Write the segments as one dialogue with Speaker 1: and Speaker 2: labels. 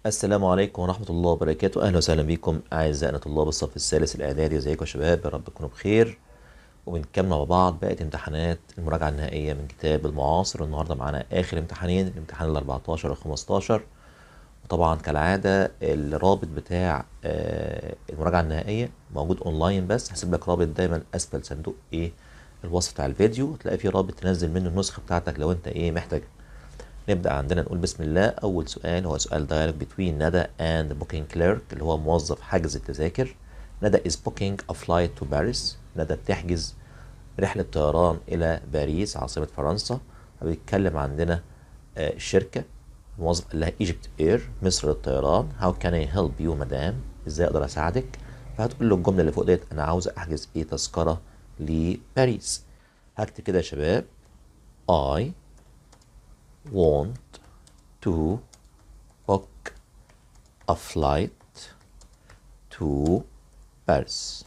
Speaker 1: السلام عليكم ورحمة الله وبركاته أهلا وسهلا بكم أعزائنا طلاب الصف الثالث الإعدادي ازيكم يا شباب يا رب تكونوا بخير وبنكمل مع بعض بقية امتحانات المراجعة النهائية من كتاب المعاصر والنهاردة معانا آخر امتحانين الامتحان ال 14 وال 15 وطبعا كالعادة الرابط بتاع آه، المراجعة النهائية موجود أونلاين بس هسيب لك رابط دايما أسفل صندوق إيه الوصف بتاع الفيديو تلاقي فيه رابط تنزل منه النسخة بتاعتك لو أنت إيه محتاج نبدأ عندنا نقول بسم الله أول سؤال هو سؤال dialogue between ندى and booking clerk اللي هو موظف حجز التذاكر ندى is booking a flight to Paris ندى بتحجز رحلة طيران إلى باريس عاصمة فرنسا فبيتكلم عندنا آه، الشركة الموظف قال لها ايجيبت اير مصر للطيران هاو كان اي هيلب يو مدام ازاي اقدر اساعدك فهتقول له الجمله اللي فوق ديت انا عاوز احجز ايه تذكره لباريس هكتب كده يا شباب I want to book a flight to Paris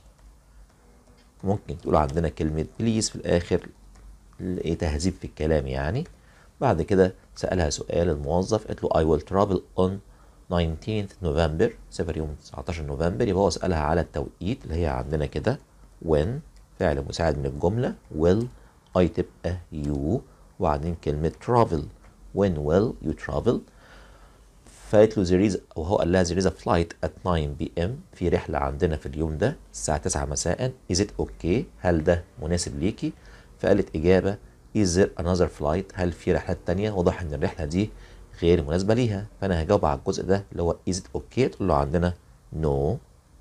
Speaker 1: ممكن تقول عندنا كلمة بليز في الآخر ايه تهذيب في الكلام يعني بعد كده سألها سؤال الموظف قالت له I will travel on 19th November سافر يوم 19 نوفمبر يبقى هو سألها على التوقيت اللي هي عندنا كده when فعل مساعد من الجملة will I تبقى you وبعدين كلمة travel when will you travel فقالت له there is او هو قال لها there is a flight at 9 p.m. في رحلة عندنا في اليوم ده الساعة 9 مساء is it okay هل ده مناسب ليكي فقالت إجابة is there another flight هل في رحلات تانية واضح إن الرحلة دي غير مناسبة ليها فأنا هجاوب على الجزء ده اللي هو is it okay تقول له عندنا no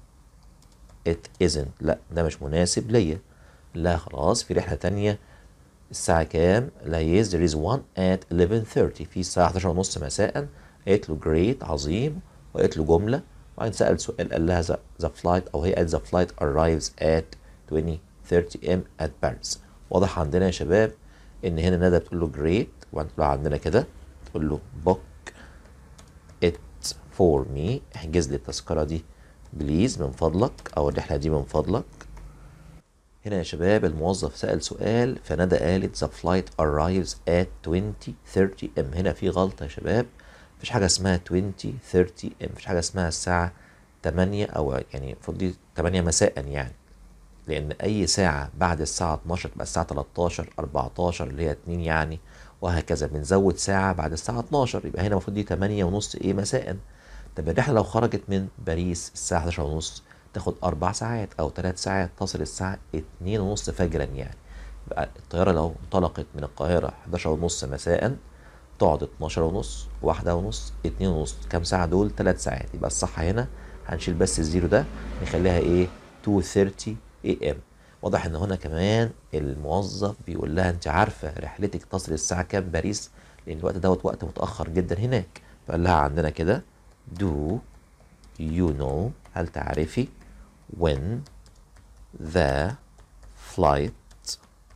Speaker 1: it isn't لا ده مش مناسب ليا لا خلاص في رحلة تانية الساعة كام؟ لا yes there is one at 11:30 في الساعة 11 ونص مساء قالت له great عظيم وقالت له جملة وبعدين سأل سؤال قال لها the, the flight أو هي قالت the flight arrives at 20:30 am at Paris واضح عندنا يا شباب إن هنا ندى بتقول له great وبعدين تقول له عندنا كده تقول له book it for me احجز لي التذكرة دي بليز من فضلك أو الرحلة دي من فضلك هنا يا شباب الموظف سأل سؤال فندى قالت the flight arrives at 20:30 am هنا في غلطة يا شباب مفيش حاجة اسمها 20:30 am مفيش حاجة اسمها الساعة 8 أو يعني المفروض دي 8 مساء يعني لأن أي ساعة بعد الساعة 12 تبقى الساعة 13 14 اللي هي 2 يعني وهكذا بنزود ساعة بعد الساعة 12 يبقى هنا المفروض دي 8 ونص إيه مساء طب الرحلة لو خرجت من باريس الساعة 11 ونص تاخد أربع ساعات أو ثلاث ساعات تصل الساعة اتنين ونص فجرا يعني يبقى الطيارة لو انطلقت من القاهرة 11 ونص مساء تقعد 12 ونص واحدة ونص اتنين ونص كام ساعة دول ثلاث ساعات يبقى الصح هنا هنشيل بس الزيرو ده نخليها ايه 2:30 اي ام واضح ان هنا كمان الموظف بيقول لها انت عارفة رحلتك تصل الساعة كام باريس لان الوقت دوت وقت متأخر جدا هناك فقال لها عندنا كده do you know هل تعرفي when the flight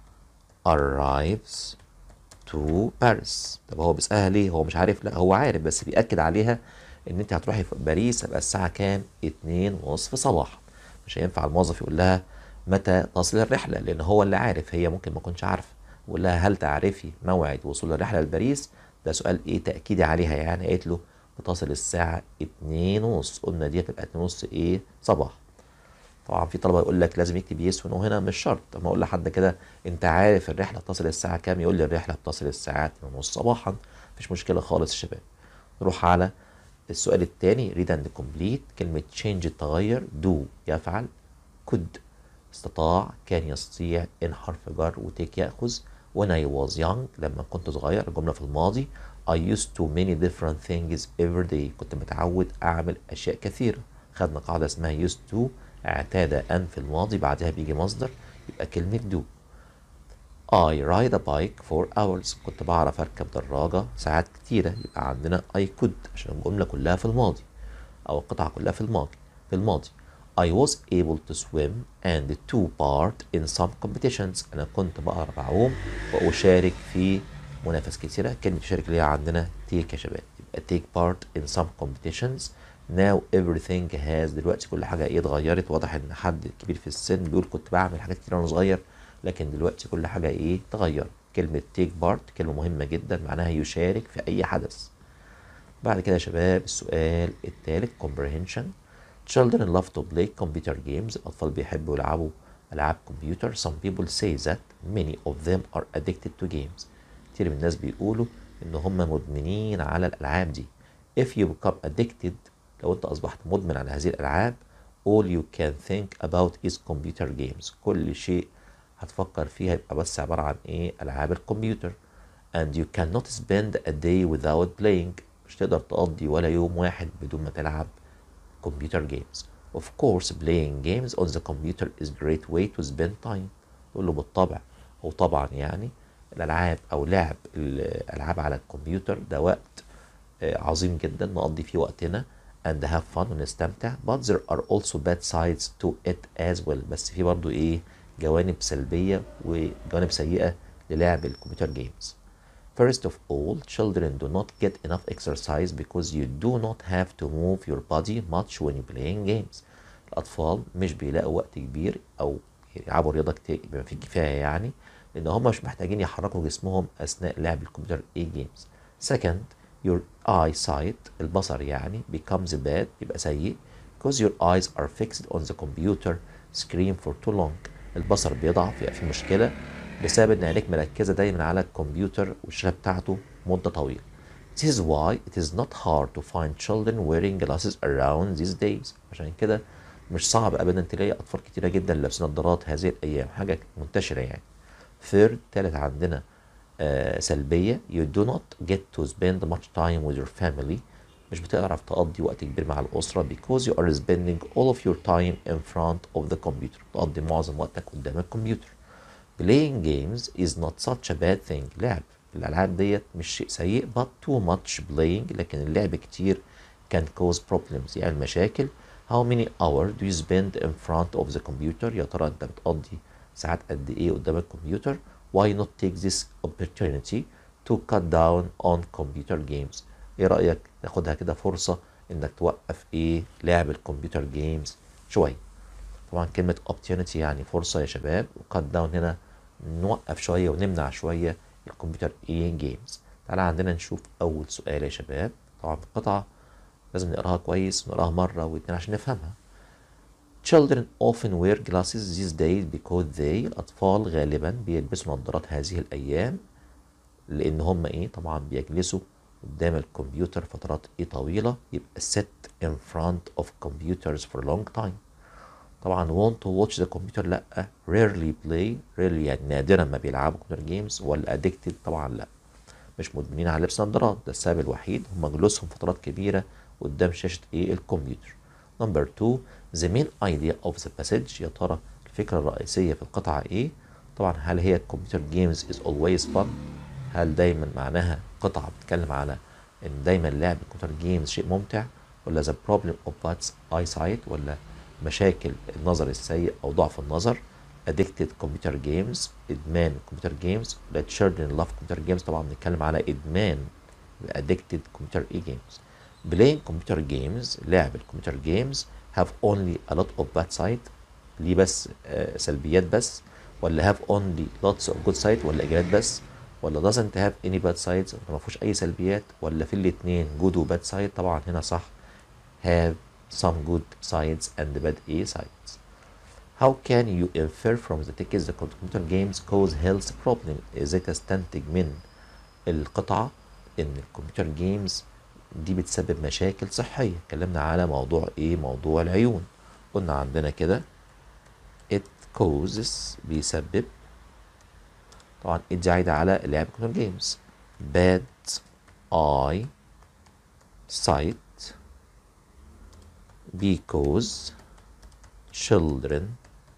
Speaker 1: arrives to Paris طب هو بيسألها ليه هو مش عارف لا هو عارف بس بيأكد عليها ان انت هتروحي في باريس هيبقى الساعة كام اتنين ونصف صباحا مش هينفع الموظف يقول لها متى تصل الرحلة لان هو اللي عارف هي ممكن ما تكونش عارفة يقول لها هل تعرفي موعد وصول الرحلة لباريس ده سؤال ايه تأكيدي عليها يعني قالت له بتصل الساعة اتنين ونص قلنا دي هتبقى اتنين ونص ايه صباح طبعا في طلبة يقول لك لازم يكتب يس ونو هنا مش شرط اما اقول لحد كده انت عارف الرحلة بتصل الساعة كام يقول لي الرحلة بتصل الساعة اتنين ونص صباحا مفيش مشكلة خالص يا شباب نروح على السؤال الثاني ريد اند كومبليت كلمة تشينج التغير دو يفعل كود استطاع كان يستطيع ان حرف جر وتيك ياخذ when I was young لما كنت صغير الجملة في الماضي I used to many different things every day كنت متعود أعمل أشياء كثيرة خدنا قاعدة اسمها used to اعتاد أن في الماضي بعدها بيجي مصدر يبقى كلمة do I ride a bike for hours كنت بعرف أركب دراجة ساعات كتيرة يبقى عندنا I could عشان الجملة كلها في الماضي أو القطعة كلها في الماضي في الماضي I was able to swim and to part in some competitions أنا كنت بعرف أعوم وأشارك في منافس كتيرة كلمة تشارك اللي هي عندنا take يا شباب يبقى take part in some competitions now everything has دلوقتي كل حاجة ايه اتغيرت واضح ان حد كبير في السن بيقول كنت بعمل حاجات كتير وانا صغير لكن دلوقتي كل حاجة ايه اتغيرت كلمة take part كلمة مهمة جدا معناها يشارك في أي حدث بعد كده يا شباب السؤال الثالث comprehension children love to play computer games الأطفال بيحبوا يلعبوا ألعاب كمبيوتر some people say that many of them are addicted to games كتير من الناس بيقولوا إن هم مدمنين على الألعاب دي if you become addicted لو أنت أصبحت مدمن على هذه الألعاب all you can think about is computer games كل شيء هتفكر فيها يبقى بس عبارة عن إيه ألعاب الكمبيوتر and you cannot spend a day without playing مش تقدر تقضي ولا يوم واحد بدون ما تلعب computer games of course playing games on the computer is great way to spend time تقول له بالطبع أو طبعا يعني الألعاب أو لعب الألعاب على الكمبيوتر ده وقت آه، عظيم جدا نقضي فيه وقتنا and have fun ونستمتع but there are also bad sides to it as well بس في برضو ايه جوانب سلبية وجوانب سيئة للعب الكمبيوتر جيمز First of all, children do not get enough exercise because you do not have to move your body much when you're playing games. الأطفال مش بيلاقوا وقت كبير أو يلعبوا رياضة كتير بما فيه كفاية يعني لأن هم مش محتاجين يحركوا جسمهم أثناء لعب الكمبيوتر اي جيمز. Second, your eyesight البصر يعني becomes bad يبقى سيء because your eyes are fixed on the computer screen for too long. البصر بيضعف يبقى في مشكلة بسبب ان عينيك مركزه دايما على الكمبيوتر والشاشه بتاعته مده طويله. This is why it is not hard to find children wearing glasses around these days. عشان كده مش صعب ابدا تلاقي اطفال كتيره جدا لابسين نظارات هذه الايام حاجه منتشره يعني. Third تالت عندنا آه سلبيه you do not get to spend much time with your family مش بتعرف تقضي وقت كبير مع الأسرة because you are spending all of your time in front of the computer تقضي معظم وقتك قدام الكمبيوتر playing games is not such a bad thing لعب الألعاب ديت مش شيء سيء but too much playing لكن اللعب كتير can cause problems يعني مشاكل how many hours do you spend in front of the computer يا ترى انت بتقضي ساعات قد ايه قدام الكمبيوتر why not take this opportunity to cut down on computer games ايه رأيك تاخدها كده فرصة انك توقف ايه لعب الكمبيوتر جيمز شوية طبعا كلمة opportunity يعني فرصة يا شباب وقت داون هنا نوقف شوية ونمنع شوية الكمبيوتر ايه جيمز تعالى عندنا نشوف أول سؤال يا شباب طبعا القطعة لازم نقراها كويس ونقراها مرة واتنين عشان نفهمها Children often wear glasses these days because they الأطفال غالبا بيلبسوا نظارات هذه الأيام لأن هم إيه طبعا بيجلسوا قدام الكمبيوتر فترات إيه طويلة يبقى sit in front of computers for a long time طبعا want to watch the computer لا rarely play rarely يعني نادرا ما بيلعبوا كمبيوتر جيمز ولا addicted طبعا لا مش مدمنين على لبس نظارات ده السبب الوحيد هم جلوسهم فترات كبيرة قدام شاشة ايه الكمبيوتر نمبر 2 the main idea of the passage يا ترى الفكرة الرئيسية في القطعة ايه طبعا هل هي كمبيوتر جيمز is always fun هل دايما معناها قطعة بتتكلم على ان دايما لعب الكمبيوتر جيمز شيء ممتع ولا the problem of bad eyesight ولا مشاكل النظر السيء او ضعف النظر addicted computer games ادمان computer games that children love computer games طبعا بنتكلم على ادمان addicted computer e games playing computer games لعب الكمبيوتر games have only a lot of bad side ليه بس آه سلبيات بس ولا have only lots of good side ولا ايجابيات بس ولا doesn't have any bad sides ما فيهوش اي سلبيات ولا في الاثنين good و bad side طبعا هنا صح have some good sides and bad A sides. How can you infer from the text that computer games cause health problem? ازاي تستنتج من القطعة ان الكمبيوتر جيمز دي بتسبب مشاكل صحية اتكلمنا على موضوع ايه موضوع العيون قلنا عندنا كده it causes بيسبب طبعا it دي عايدة على لعب الكمبيوتر جيمز bad eye sight because children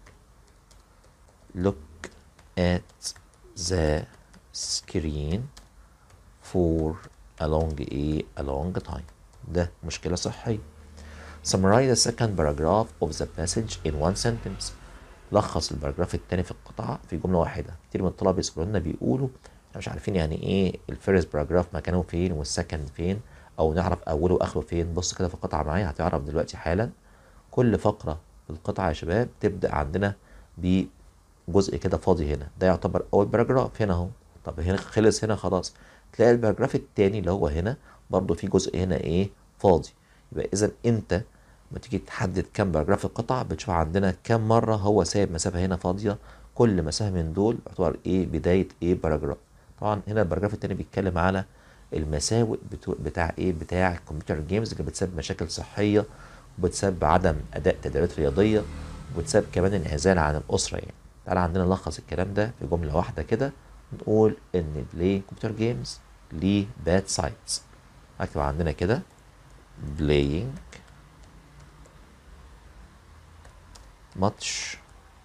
Speaker 1: look at the screen for a long a, a long time ده مشكلة صحية summarize the second paragraph of the passage in one sentence لخص الباراجراف الثاني في القطعة في جملة واحدة كتير من الطلبة بيسألوا لنا بيقولوا احنا مش عارفين يعني ايه الفيرست باراجراف مكانه فين والسكند فين او نعرف اوله واخره فين بص كده في القطعه معايا هتعرف دلوقتي حالا كل فقره في القطعه يا شباب تبدا عندنا بجزء كده فاضي هنا ده يعتبر اول باراجراف هنا اهو طب هنا خلص هنا خلاص تلاقي الباراجراف التاني اللي هو هنا برضو في جزء هنا ايه فاضي يبقى اذا انت لما تيجي تحدد كم باراجراف القطع بتشوف عندنا كم مرة هو سايب مسافة هنا فاضية كل مسافة من دول يعتبر ايه بداية ايه باراجراف طبعا هنا الباراجراف التاني بيتكلم على المساوئ بتو- بتاع ايه بتاع الكمبيوتر جيمز اللي بتسبب مشاكل صحية وبتسبب عدم اداء تدريبات رياضية وبتسبب كمان انعزال عن الاسرة يعني تعالى عندنا نلخص الكلام ده في جملة واحدة كده نقول ان بلاي كمبيوتر جيمز ليه باد سايدز هكتب عندنا كده playing much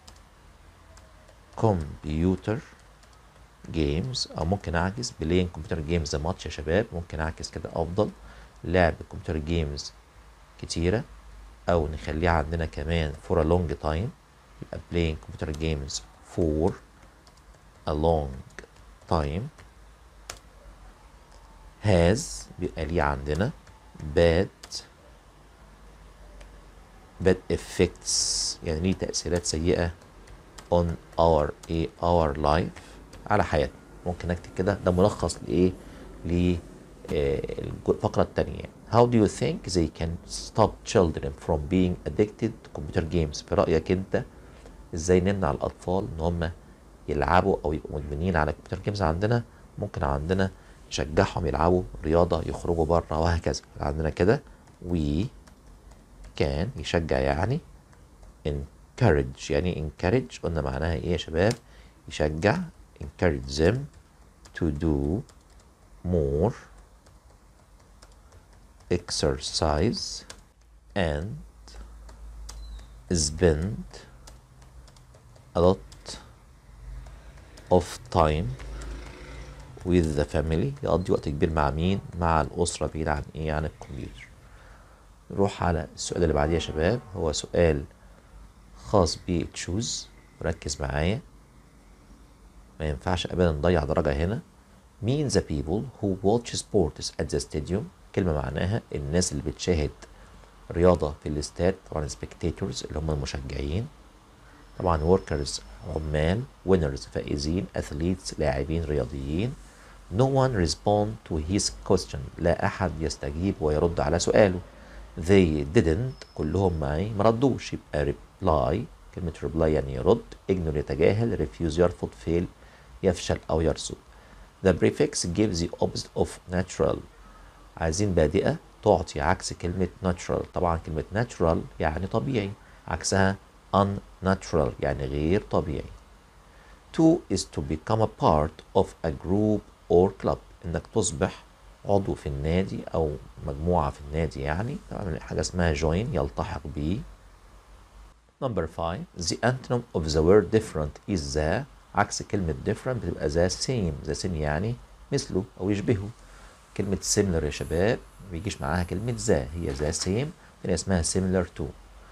Speaker 1: computer جيمز او ممكن اعكس بلاين كمبيوتر جيمز ماتش يا شباب ممكن اعكس كده افضل لعب كمبيوتر جيمز كتيره او نخليها عندنا كمان for a long time يبقى playing computer games for a long time has بيبقى ليه عندنا bad bad effects يعني ليه تأثيرات سيئة on our ايه our life على حياتنا ممكن اكتب كده ده ملخص لايه ل الفقرة التانية يعني. How do you think they can stop children from being addicted to computer games في رأيك انت ازاي نمنع الاطفال ان هم يلعبوا او يبقوا مدمنين على الكمبيوتر جيمز عندنا ممكن عندنا نشجعهم يلعبوا رياضة يخرجوا بره وهكذا عندنا كده we can يشجع يعني encourage يعني encourage قلنا معناها ايه يا شباب يشجع encourage them to do more exercise and spend a lot of time with the family يقضي وقت كبير مع مين مع الأسرة بعيد عن ايه عن الكمبيوتر نروح على السؤال اللي بعديه يا شباب هو سؤال خاص بتشوز ركز معايا ما ينفعش ابدا نضيع درجة هنا مين the people who watch sports at the stadium كلمة معناها الناس اللي بتشاهد رياضة في الاستاد طبعا spectators اللي هم المشجعين طبعا workers عمال winners فائزين athletes لاعبين رياضيين no one respond to his question لا أحد يستجيب ويرد على سؤاله they didn't كلهم معي ما ردوش يبقى reply كلمة reply يعني يرد ignore يتجاهل refuse يرفض fail يفشل أو يرصد the prefix gives the opposite of natural عايزين بادئة تعطي عكس كلمة natural طبعا كلمة natural يعني طبيعي عكسها unnatural يعني غير طبيعي to is to become a part of a group or club انك تصبح عضو في النادي او مجموعة في النادي يعني طبعا حاجة اسمها join يلتحق بيه number five the antonym of the word different is the عكس كلمة different بتبقى the same the same يعني مثله أو يشبهه كلمة similar يا شباب ما بيجيش معاها كلمة ذا هي the same اللي اسمها similar to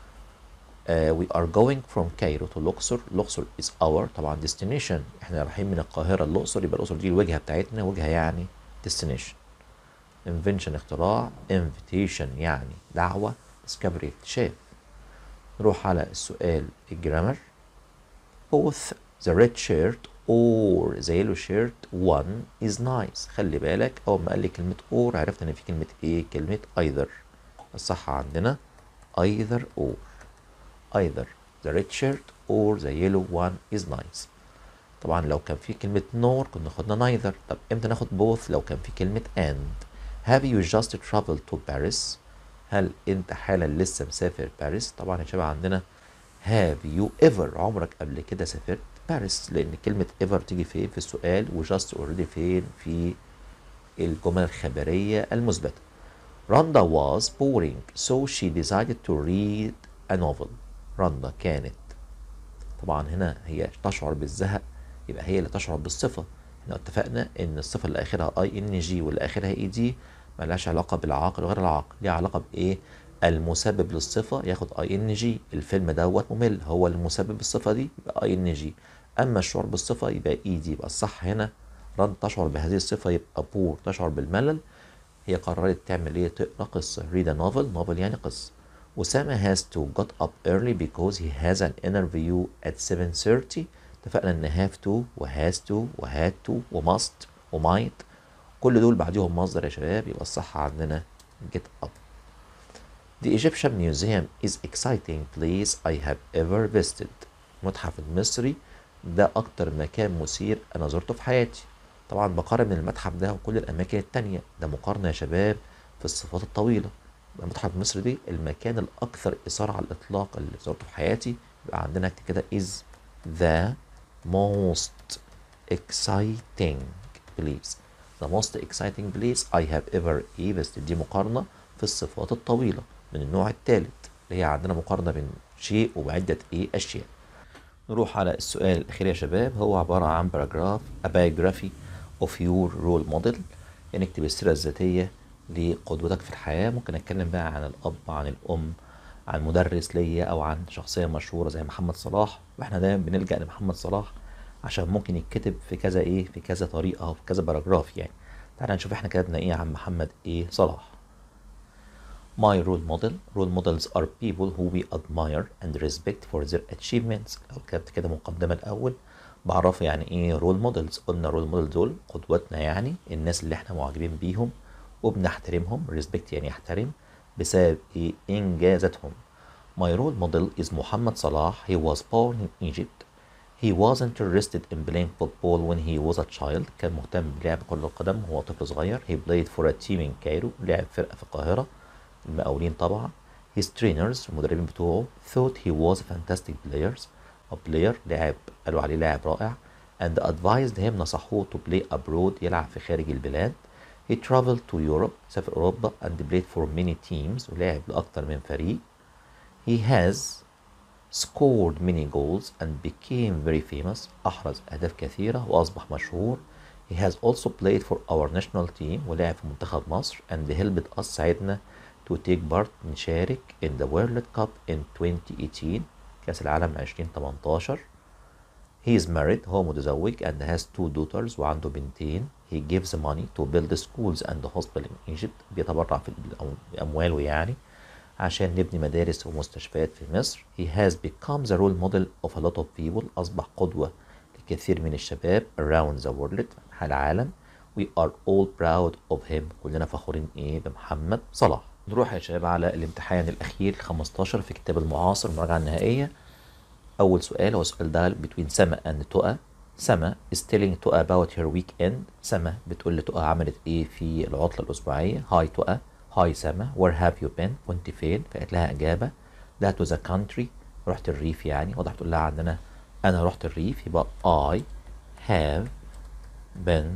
Speaker 1: uh, we are going from Cairo to Luxor Luxor is our طبعا destination احنا رايحين من القاهرة للأقصر يبقى الأقصر دي الوجهة بتاعتنا وجهة يعني destination invention اختراع invitation يعني دعوة discovery اكتشاف نروح على السؤال الجرامر both the red shirt or the yellow shirt one is nice خلي بالك اول ما قال لي كلمة or عرفت ان في كلمة ايه كلمة either الصح عندنا either or either the red shirt or the yellow one is nice طبعا لو كان في كلمة nor كنا خدنا neither طب امتى ناخد both لو كان في كلمة and have you just traveled to Paris هل انت حالا لسه مسافر باريس طبعا يا شباب عندنا have you ever عمرك قبل كده سافرت باريس لان كلمة ever تيجي فين في السؤال وجاست اوريدي فين في الجمل الخبرية المثبتة رندا was boring so she decided to read a novel رندا كانت طبعا هنا هي تشعر بالزهق يبقى هي اللي تشعر بالصفة احنا اتفقنا ان الصفة اللي اخرها اي ان جي واللي اخرها اي دي ملهاش علاقة بالعاقل وغير العاقل ليها علاقة بايه المسبب للصفة ياخد اي ان جي الفيلم دوت ممل هو المسبب الصفة دي يبقى اي ان جي اما الشعور بالصفة يبقى اي دي يبقى الصح هنا رد تشعر بهذه الصفة يبقى بور تشعر بالملل هي قررت تعمل ايه تقرا قصة read a novel novel يعني قصة أسامة has to got up early because he has an interview at 7:30 اتفقنا ان have to و has to و had to و must و might كل دول بعديهم مصدر يا شباب يبقى الصح عندنا get up The Egyptian Museum is exciting place I have ever visited المتحف المصري ده أكتر مكان مثير أنا زرته في حياتي طبعا بقارن المتحف ده وكل الأماكن التانية ده مقارنة يا شباب في الصفات الطويلة المتحف المصري دي المكان الأكثر إثارة على الإطلاق اللي زرته في حياتي يبقى عندنا اكتب كده is the most exciting place the most exciting place I have ever visited دي مقارنة في الصفات الطويلة من النوع الثالث اللي هي عندنا مقارنة بين شيء وعدة ايه أشياء نروح على السؤال الأخير يا شباب هو عبارة عن باراجراف a biography of your role model يعني نكتب السيرة الذاتية لقدوتك في الحياة ممكن أتكلم بقى عن الأب عن الأم عن مدرس ليا أو عن شخصية مشهورة زي محمد صلاح وإحنا دايما بنلجأ لمحمد صلاح عشان ممكن يتكتب في كذا إيه في كذا طريقة أو في كذا باراجراف يعني تعالى نشوف إحنا كتبنا إيه عن محمد إيه صلاح My role model role models are people who we admire and respect for their achievements لو كتبت كده مقدمة الأول بعرفه يعني إيه رول موديلز قلنا رول موديل دول قدوتنا يعني الناس اللي إحنا معجبين بيهم وبنحترمهم respect يعني يحترم بسبب إيه إنجازاتهم My role model is محمد صلاح he was born in Egypt He was interested in playing football when he was a child كان مهتم بلعب كرة القدم وهو طفل صغير He played for a team in Cairo لعب فرقة في القاهرة المقاولين طبعا His trainers المدربين بتوعه thought he was a fantastic players a player لاعب قالوا عليه لاعب رائع and advised him نصحوه to play abroad يلعب في خارج البلاد He traveled to Europe سافر أوروبا and played for many teams ولعب لأكتر من فريق He has scored many goals and became very famous أحرز أهداف كثيرة وأصبح مشهور He has also played for our national team ولعب في منتخب مصر and helped us ساعدنا to take part نشارك in the World Cup in 2018 كأس العالم 2018 He is married هو متزوج and has two daughters وعنده بنتين He gives money to build schools and hospital in Egypt بيتبرع في بأمواله يعني عشان نبني مدارس ومستشفيات في مصر He has become the role model of a lot of people أصبح قدوة لكثير من الشباب around the world في العالم We are all proud of him كلنا فخورين إيه بمحمد صلاح نروح يا شباب على الامتحان الأخير 15 في كتاب المعاصر المراجعة النهائية أول سؤال هو السؤال ده between سما and تقى سما is telling تقى about her weekend سما بتقول لتقى عملت إيه في العطلة الأسبوعية هاي تقى هاي سما where have you been كنت فين فقالت لها إجابة that was a country رحت الريف يعني واضح تقول لها عندنا أنا رحت الريف يبقى I have been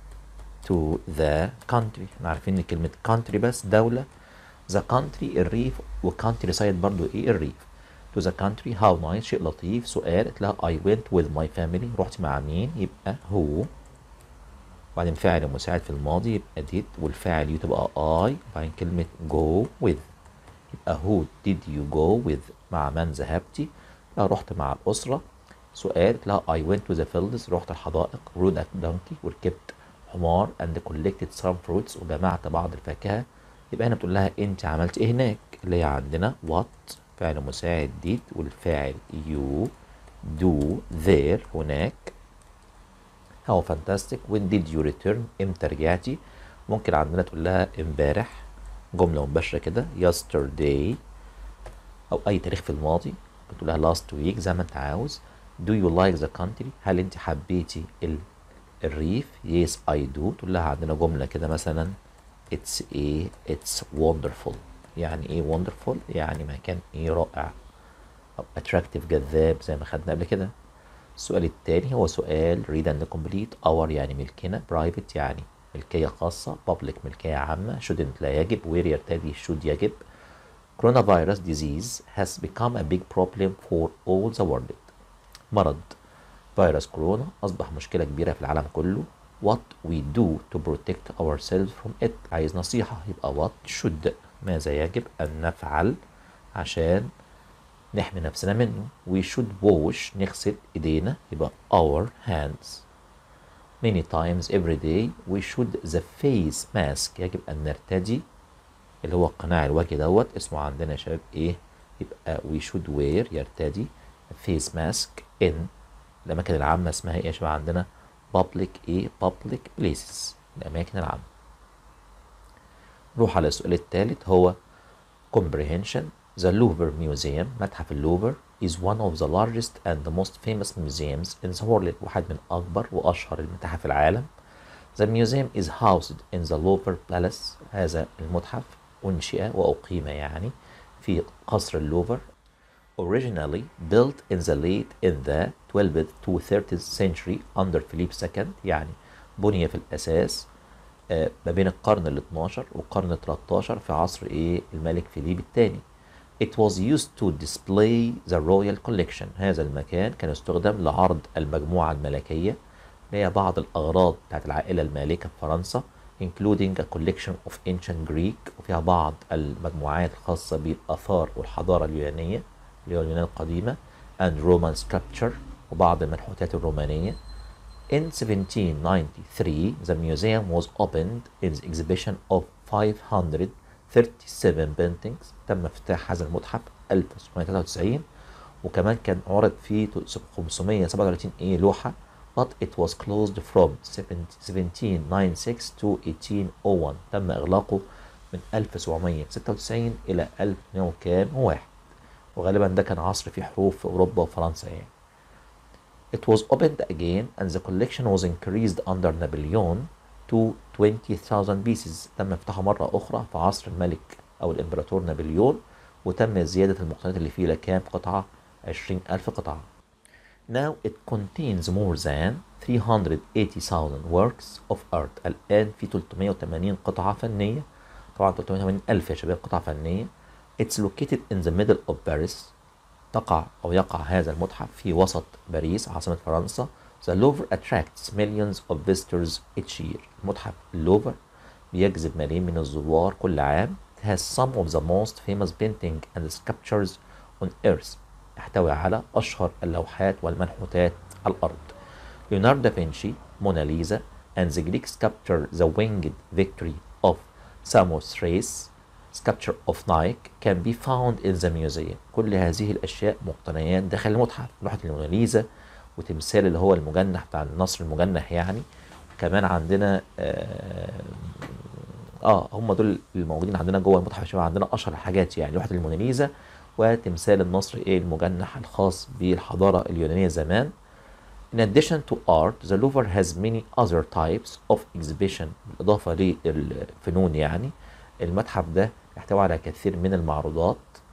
Speaker 1: to the country احنا عارفين ان كلمة country بس دولة the country الريف و country side برضو ايه الريف to the country how nice شيء لطيف سؤال قلت لها I went with my family رحت مع مين يبقى who وبعدين فاعل مساعد في الماضي يبقى did والفاعل يو تبقى I وبعدين كلمة go with يبقى who did you go with مع من ذهبتي لا رحت مع الأسرة سؤال لا I went to the fields رحت الحدائق rode a donkey وركبت حمار and collected some fruits وجمعت بعض الفاكهة يبقى هنا بتقول لها انت عملت ايه هناك اللي هي عندنا what فعل مساعد did والفاعل you do there هناك how fantastic when did you return امتى رجعتي ممكن عندنا تقول لها امبارح جملة مباشرة كده yesterday أو أي تاريخ في الماضي بتقول لها last week زي ما أنت عاوز do you like the country هل أنت حبيتي ال... الريف yes I do تقول لها عندنا جملة كده مثلا it's a it's wonderful يعني ايه wonderful يعني مكان ايه رائع أو attractive جذاب زي ما خدنا قبل كده السؤال التاني هو سؤال read and complete our يعني ملكنا private يعني ملكية خاصة public ملكية عامة shouldn't لا يجب where يرتدي should يجب coronavirus disease has become a big problem for all the world مرض فيروس كورونا أصبح مشكلة كبيرة في العالم كله what we do to protect ourselves from it عايز نصيحة يبقى what should ماذا يجب أن نفعل عشان نحمي نفسنا منه we should wash نغسل ايدينا يبقى our hands many times every day we should the face mask يجب أن نرتدي اللي هو قناع الوجه دوت اسمه عندنا يا شباب ايه يبقى we should wear يرتدي face mask in الأماكن العامة اسمها ايه يا شباب عندنا public ايه public places الأماكن العامة نروح على السؤال الثالث هو comprehension The Louvre Museum متحف اللوفر is one of the largest and the most famous museums in the world واحد من أكبر وأشهر المتاحف العالم The museum is housed in the Louvre Palace هذا المتحف أنشئ وأقيم يعني في قصر اللوفر originally built in the late in the 12th to 13th century under Philip II يعني بني في الأساس آه، ما بين القرن ال 12 والقرن ال 13 في عصر ايه الملك فيليب الثاني It was used to display the royal collection هذا المكان كان يستخدم لعرض المجموعة الملكية اللي هي بعض الأغراض بتاعت العائلة المالكة في فرنسا including a collection of ancient Greek وفيها بعض المجموعات الخاصة بالآثار والحضارة اليونانية اللي هو اليونان القديمة and Roman sculpture وبعض المنحوتات الرومانية In 1793, the museum was opened in the exhibition of 537 paintings. تم افتتاح هذا المتحف 1993 وكمان كان عرض فيه 537 ايه لوحة but it was closed from 1796 to 1801 تم إغلاقه من 1796 إلى 1100 وكام واحد وغالبا ده كان عصر فيه حروب في أوروبا وفرنسا يعني It was opened again and the collection was increased under Napoleon to 20,000 pieces تم افتتاحه مرة أخرى في عصر الملك أو الإمبراطور نابليون وتم زيادة المقتنيات اللي فيه لكام قطعة 20,000 قطعة Now it contains more than 380,000 works of art الآن في 380 قطعة فنية طبعا 380 ألف يا شباب قطعة فنية It's located in the middle of Paris تقع أو يقع هذا المتحف في وسط باريس عاصمة فرنسا The Louvre attracts millions of visitors each year متحف اللوفر بيجذب ملايين من الزوار كل عام It has some of the most famous painting and sculptures on earth يحتوي على أشهر اللوحات والمنحوتات على الأرض ليوناردو دافنشي موناليزا and the Greek sculptor The Winged Victory of Samothrace sculpture of Nike can be found in the museum كل هذه الأشياء مقتنيات داخل المتحف لوحة الموناليزا وتمثال اللي هو المجنح بتاع النصر المجنح يعني كمان عندنا آه, اه هم دول الموجودين عندنا جوه المتحف الشباب عندنا اشهر الحاجات يعني لوحه الموناليزا وتمثال النصر ايه المجنح الخاص بالحضاره اليونانيه زمان In addition to art, the Louvre has many other types of exhibition بالإضافة للفنون يعني المتحف ده يحتوي على كثير من المعروضات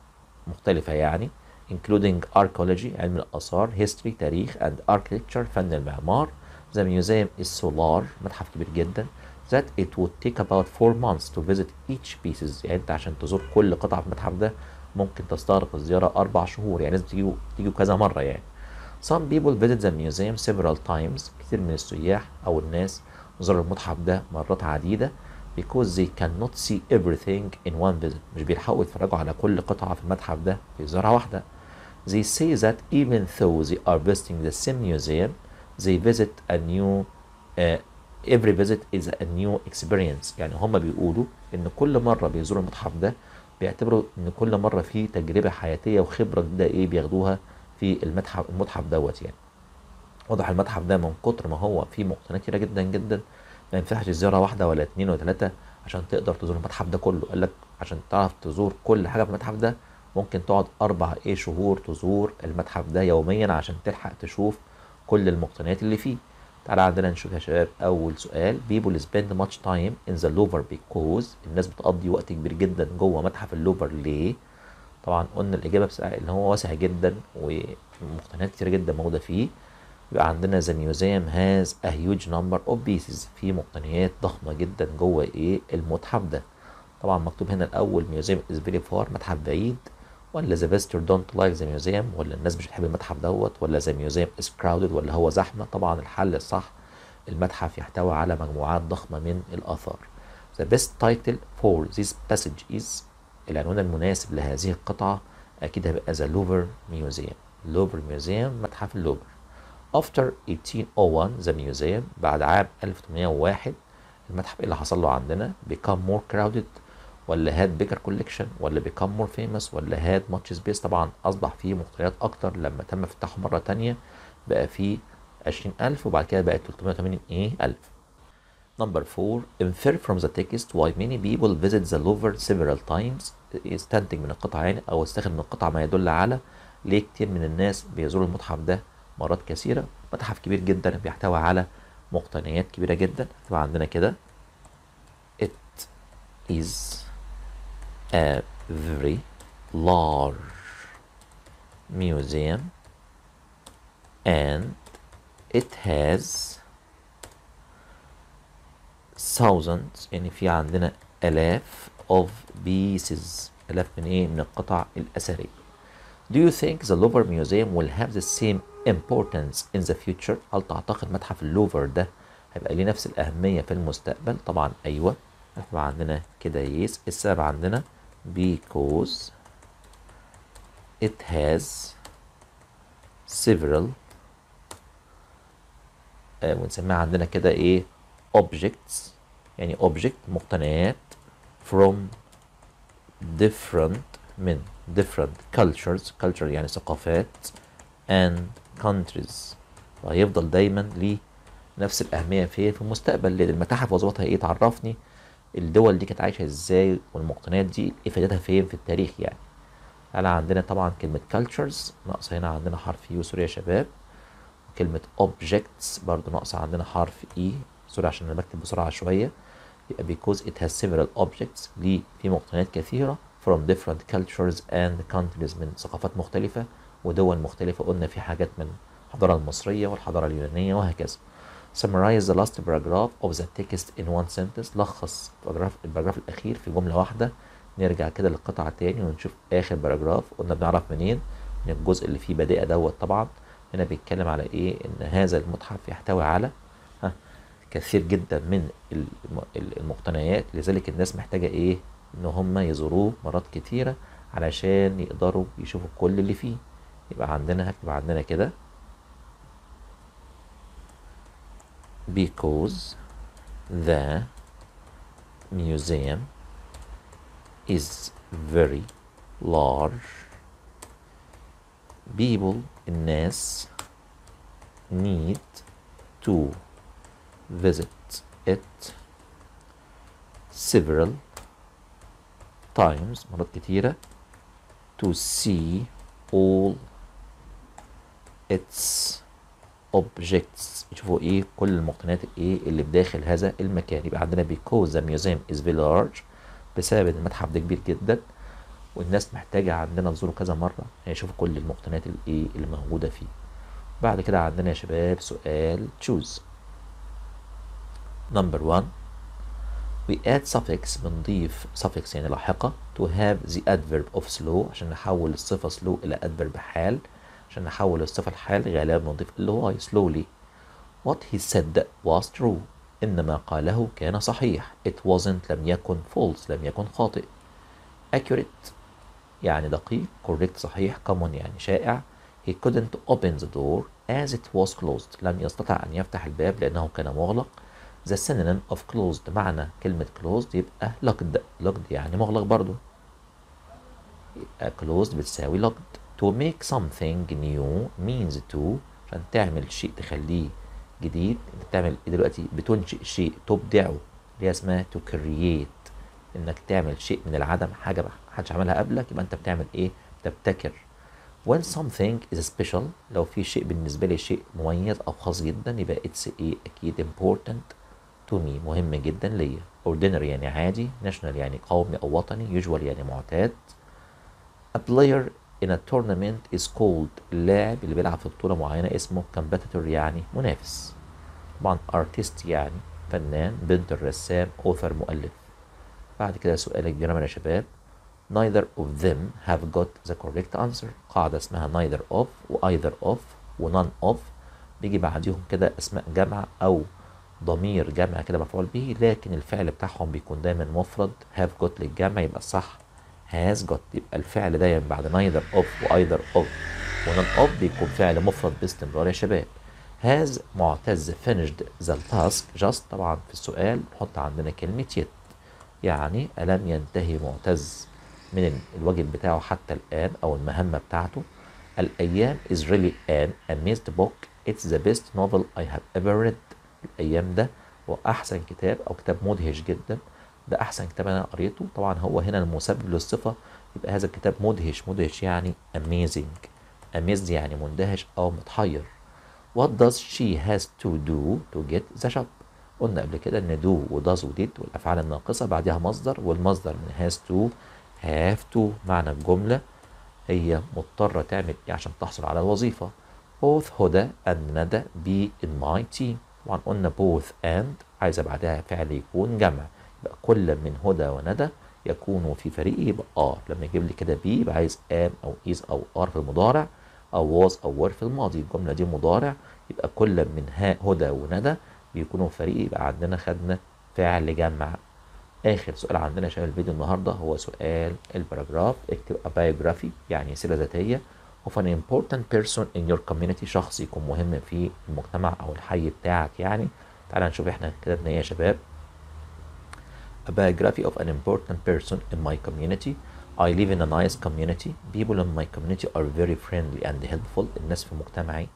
Speaker 1: مختلفة يعني including archaeology علم الآثار history تاريخ and architecture فن المعمار The museum is so large متحف كبير جدا that it would take about four months to visit each pieces يعني انت عشان تزور كل قطعة في المتحف ده ممكن تستغرق الزيارة أربع شهور يعني لازم تيجوا تيجوا كذا مرة يعني Some people visit the museum several times كتير من السياح أو الناس زاروا المتحف ده مرات عديدة because they cannot see everything in one visit مش بيلحقوا يتفرجوا على كل قطعة في المتحف ده في زيارة واحدة They say that even though they are visiting the same museum they visit a new uh, every visit is a new experience يعني هم بيقولوا ان كل مرة بيزوروا المتحف ده بيعتبروا ان كل مرة في تجربة حياتية وخبرة جديدة ايه بياخدوها في المتحف المتحف دوت يعني واضح المتحف ده من كتر ما هو فيه مقتنيات كتيرة جدا جدا ما ينفعش زيارة واحدة ولا اتنين ولا تلاتة عشان تقدر تزور المتحف ده كله قال لك عشان تعرف تزور كل حاجة في المتحف ده ممكن تقعد أربع إيه شهور تزور المتحف ده يوميا عشان تلحق تشوف كل المقتنيات اللي فيه تعالى عندنا نشوف يا شباب أول سؤال people spend much time in the Louvre because الناس بتقضي وقت كبير جدا جوه متحف اللوفر ليه؟ طبعا قلنا الإجابة بس إن هو واسع جدا ومقتنيات كتير جدا موجودة فيه يبقى عندنا the museum has a huge number of pieces في مقتنيات ضخمة جدا جوه ايه المتحف ده طبعا مكتوب هنا الأول museum is very far متحف بعيد ولا the visitor don't like the museum ولا الناس مش بتحب المتحف دوت ولا the museum is crowded ولا هو زحمة طبعا الحل الصح المتحف يحتوي على مجموعات ضخمة من الآثار the best title for this passage is العنوان المناسب لهذه القطعة أكيد هيبقى the Louvre Museum Louvre Museum متحف اللوفر After 1801 the museum بعد عام 1801 المتحف ايه اللي حصل له عندنا become more crowded ولا had bigger collection ولا become more famous ولا had much space طبعا أصبح فيه مقتنيات أكتر لما تم افتتاحه مرة تانية بقى فيه 20000 وبعد كده بقت 380 ايه ألف Number four, infer from the text why many people visit the Louvre several times. استنتج من القطعة يعني أو استخدم من القطعة ما يدل على ليه كتير من الناس بيزوروا المتحف ده مرات كثيرة. متحف كبير جدا بيحتوي على مقتنيات كبيرة جدا. طبعا عندنا كده It is a very large museum and it has thousands يعني في عندنا آلاف of pieces آلاف من إيه؟ من القطع الأثرية. Do you think the Louvre Museum will have the same importance in the future؟ هل تعتقد متحف اللوفر ده هيبقى ليه نفس الأهمية في المستقبل؟ طبعا أيوه. هتبقى عندنا كده يس السبب عندنا because it has several آه ونسميها عندنا كده ايه objects يعني object مقتنيات from different من different cultures culture يعني ثقافات and countries فهيفضل دايما ليه نفس الأهمية في في المستقبل لأن المتاحف وظيفتها ايه تعرفني الدول دي كانت عايشة ازاي والمقتنيات دي افادتها فين في التاريخ يعني هلا عندنا طبعا كلمة cultures ناقص هنا عندنا حرف يو سوري يا شباب كلمة objects برضو ناقصة عندنا حرف E سوري عشان أنا بكتب بسرعة شوية يبقى because it has several objects ليه في مقتنيات كثيرة from different cultures and countries من ثقافات مختلفة ودول مختلفة قلنا في حاجات من الحضارة المصرية والحضارة اليونانية وهكذا summarize the last paragraph of the text in one sentence لخص البراجراف البراجراف الأخير في جملة واحدة نرجع كده للقطعة تاني ونشوف آخر باراجراف قلنا بنعرف منين من الجزء اللي فيه بادئة دوت طبعا هنا بيتكلم على ايه ان هذا المتحف يحتوي على ها كثير جدا من المقتنيات لذلك الناس محتاجة ايه ان هم يزوروه مرات كتيرة علشان يقدروا يشوفوا كل اللي فيه يبقى عندنا هكتب عندنا كده because the museum is very large people الناس need to visit it several times مرات كتيرة to see all its objects يشوفوا ايه كل المقتنيات ايه اللي بداخل هذا المكان يبقى عندنا because the museum is very large بسبب ان المتحف ده كبير جدا والناس محتاجة عندنا تزوره كذا مرة هيشوفوا كل المقتنيات الايه اللي موجودة فيه بعد كده عندنا يا شباب سؤال choose number one we add suffix بنضيف suffix يعني لاحقة to have the adverb of slow عشان نحول الصفة slow إلى adverb حال عشان نحول الصفة الحال غالبا بنضيف اللي هو slowly what he said was true إن ما قاله كان صحيح it wasn't لم يكن false لم يكن خاطئ accurate يعني دقيق correct صحيح common يعني شائع he couldn't open the door as it was closed لم يستطع أن يفتح الباب لأنه كان مغلق the synonym of closed معنى كلمة closed يبقى locked locked يعني مغلق برضو يبقى closed بتساوي locked to make something new means to عشان تعمل شيء تخليه جديد انت بتعمل ايه دلوقتي بتنشئ شيء تبدعه اللي هي اسمها to create انك تعمل شيء من العدم حاجه محدش عملها قبلك يبقى انت بتعمل ايه تبتكر when something is special لو في شيء بالنسبه لي شيء مميز او خاص جدا يبقى it's ايه اكيد important to me مهم جدا ليا ordinary يعني عادي national يعني قومي او وطني usual يعني معتاد a player in a tournament is called اللاعب اللي بيلعب في بطولة معينة اسمه competitor يعني منافس طبعا artist يعني فنان بنت الرسام author مؤلف بعد كده سؤال الجرامر يا شباب neither of them have got the correct answer قاعدة اسمها neither of و either of و none of بيجي بعديهم كده اسماء جمع او ضمير جمع كده مفعول به لكن الفعل بتاعهم بيكون دايما مفرد have got للجمع يبقى صح has got يبقى الفعل دايما بعد neither of و either of و none of بيكون فعل مفرد باستمرار يا شباب has معتز finished the task just طبعا في السؤال نحط عندنا كلمة yet يعني ألم ينتهي معتز من الواجب بتاعه حتى الآن أو المهمة بتاعته الأيام is really an amazed book it's the best novel I have ever read الأيام ده هو احسن كتاب او كتاب مدهش جدا ده احسن كتاب انا قريته طبعا هو هنا المسبب للصفه يبقى هذا الكتاب مدهش مدهش يعني amazing amazed يعني مندهش او متحير what does she has to do to get the job قلنا قبل كده ان do و does و did والافعال الناقصه بعدها مصدر والمصدر من has to have to معنى الجمله هي مضطره تعمل ايه عشان تحصل على الوظيفه both هدى and ندى be in my team طبعا قلنا both and عايزه بعدها فعل يكون جمع يبقى كل من هدى وندى يكونوا في فريقي يبقى ار لما يجيب لي كده بي يبقى عايز ام او از او ار في المضارع او was او were في الماضي الجمله دي مضارع يبقى كل من ها هدى وندى بيكونوا في فريق يبقى عندنا خدنا فعل جمع اخر سؤال عندنا شباب الفيديو النهارده هو سؤال الباراجراف اكتب a biography يعني سيره ذاتيه of an important person in your community شخص يكون مهم في المجتمع او الحي بتاعك يعني تعال نشوف احنا كتبنا ايه يا شباب a biography of an important person in my community I live in a nice community people in my community are very friendly and helpful الناس في مجتمعي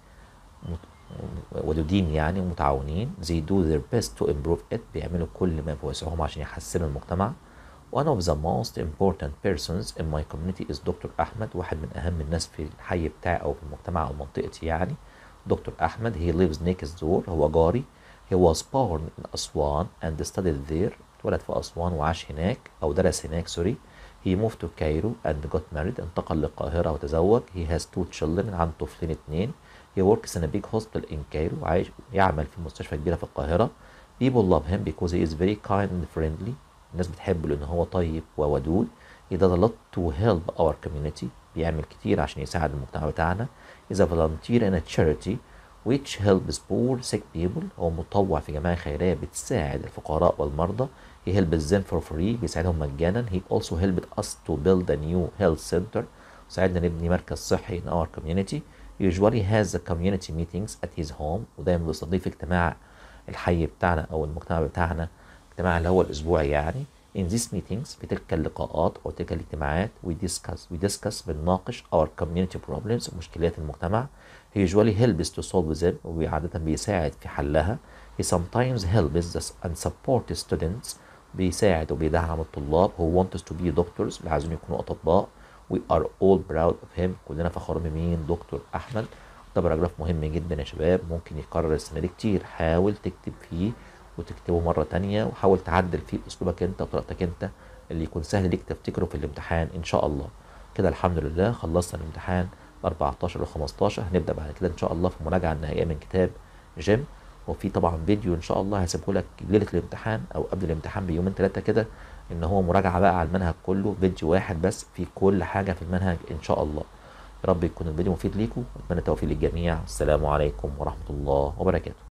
Speaker 1: ودودين يعني ومتعاونين they do their best to improve it بيعملوا كل ما في وسعهم عشان يحسنوا المجتمع one of the most important persons in my community is دكتور أحمد واحد من أهم الناس في الحي بتاعي أو في المجتمع أو منطقتي يعني دكتور أحمد he lives next door هو جاري he was born in أسوان and studied there اتولد في أسوان وعاش هناك أو درس هناك سوري he moved to Cairo and got married انتقل للقاهرة وتزوج he has two children عنده طفلين اتنين he works in a big hospital in Cairo عايش يعمل في مستشفى كبيرة في القاهرة people love him because he is very kind and friendly الناس بتحبه لأن هو طيب وودود he does a lot to help our community بيعمل كتير عشان يساعد المجتمع بتاعنا he's a volunteer in a charity which helps poor sick people هو متطوع في جمعية خيرية بتساعد الفقراء والمرضى he helps them for free بيساعدهم مجانا he also helped us to build a new health center ساعدنا نبني مركز صحي in our community he usually has the community meetings at his home ودايما بيستضيف اجتماع الحي بتاعنا او المجتمع بتاعنا اجتماع اللي هو الاسبوعي يعني in these meetings في تلك اللقاءات او تلك الاجتماعات we discuss we discuss بنناقش our community problems مشكلات المجتمع he usually helps to solve them وعادة بيساعد في حلها he sometimes helps us and support students بيساعد وبيدعم الطلاب who want us to be doctors اللي عايزين يكونوا اطباء we are all proud of him كلنا فخورين بمين دكتور احمد ده باراجراف مهم جدا يا شباب ممكن يتكرر السنه دي كتير حاول تكتب فيه وتكتبه مره تانية وحاول تعدل فيه اسلوبك انت وطريقتك انت اللي يكون سهل ليك تفتكره في الامتحان ان شاء الله كده الحمد لله خلصنا الامتحان 14 و 15 هنبدا بعد كده ان شاء الله في المراجعه النهائيه من كتاب جيم وفي طبعا فيديو ان شاء الله هسيبه لك ليله الامتحان او قبل الامتحان بيومين ثلاثه كده ان هو مراجعه بقى على المنهج كله فيديو واحد بس في كل حاجه في المنهج ان شاء الله يا رب يكون الفيديو مفيد ليكم واتمنى التوفيق للجميع السلام عليكم ورحمه الله وبركاته